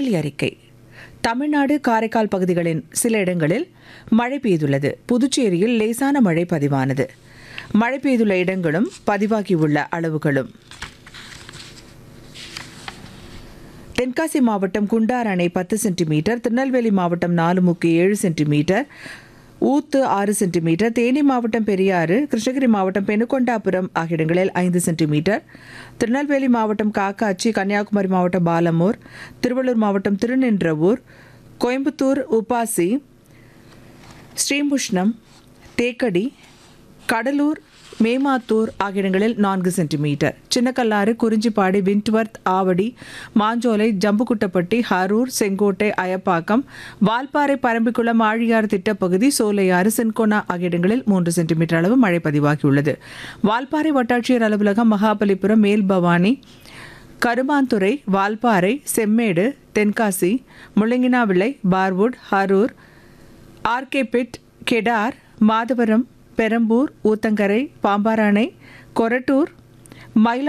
வானிலை அறிக்கை தமிழ்நாடு காரைக்கால் பகுதிகளின் சில இடங்களில் மழை பெய்துள்ளது புதுச்சேரியில் லேசான மழை பதிவானது மழை பெய்துள்ள இடங்களும் பதிவாகியுள்ள அளவுகளும் தென்காசி மாவட்டம் குண்டார் அணை பத்து சென்டிமீட்டர் திருநெல்வேலி மாவட்டம் நாலுமுக்கு ஏழு சென்டிமீட்டர் ஊத்து ஆறு சென்டிமீட்டர் தேனி மாவட்டம் பெரியாறு கிருஷ்ணகிரி மாவட்டம் பெனுகொண்டாபுரம் ஆகிய இடங்களில் ஐந்து சென்டிமீட்டர் திருநெல்வேலி மாவட்டம் காக்காச்சி கன்னியாகுமரி மாவட்டம் பாலமூர் திருவள்ளூர் மாவட்டம் திருநின்றவூர் கோயம்புத்தூர் உப்பாசி ஸ்ரீமுஷ்ணம் தேக்கடி கடலூர் மேமாத்தூர் ஆகிய இடங்களில் நான்கு சென்டிமீட்டர் சின்னக்கல்லாறு குறிஞ்சிப்பாடி விண்ட்வர்த் ஆவடி மாஞ்சோலை ஜம்புக்குட்டப்பட்டி ஹரூர் செங்கோட்டை அயப்பாக்கம் வால்பாறை பரம்பிக்குளம் ஆழியாறு திட்டப்பகுதி சோலையாறு சென்கோனா ஆகிய இடங்களில் மூன்று சென்டிமீட்டர் அளவு மழை பதிவாகியுள்ளது வால்பாறை வட்டாட்சியர் அலுவலகம் மகாபலிபுரம் மேல்பவானி கருமாந்துறை வால்பாறை செம்மேடு தென்காசி முள்ளங்கினாவிளை பார்வுட் ஹரூர் ஆர்கேபெட் கெடார் மாதவரம் பெரம்பூர் ஊத்தங்கரை பாம்பாராணை கொரட்டூர் மயிலா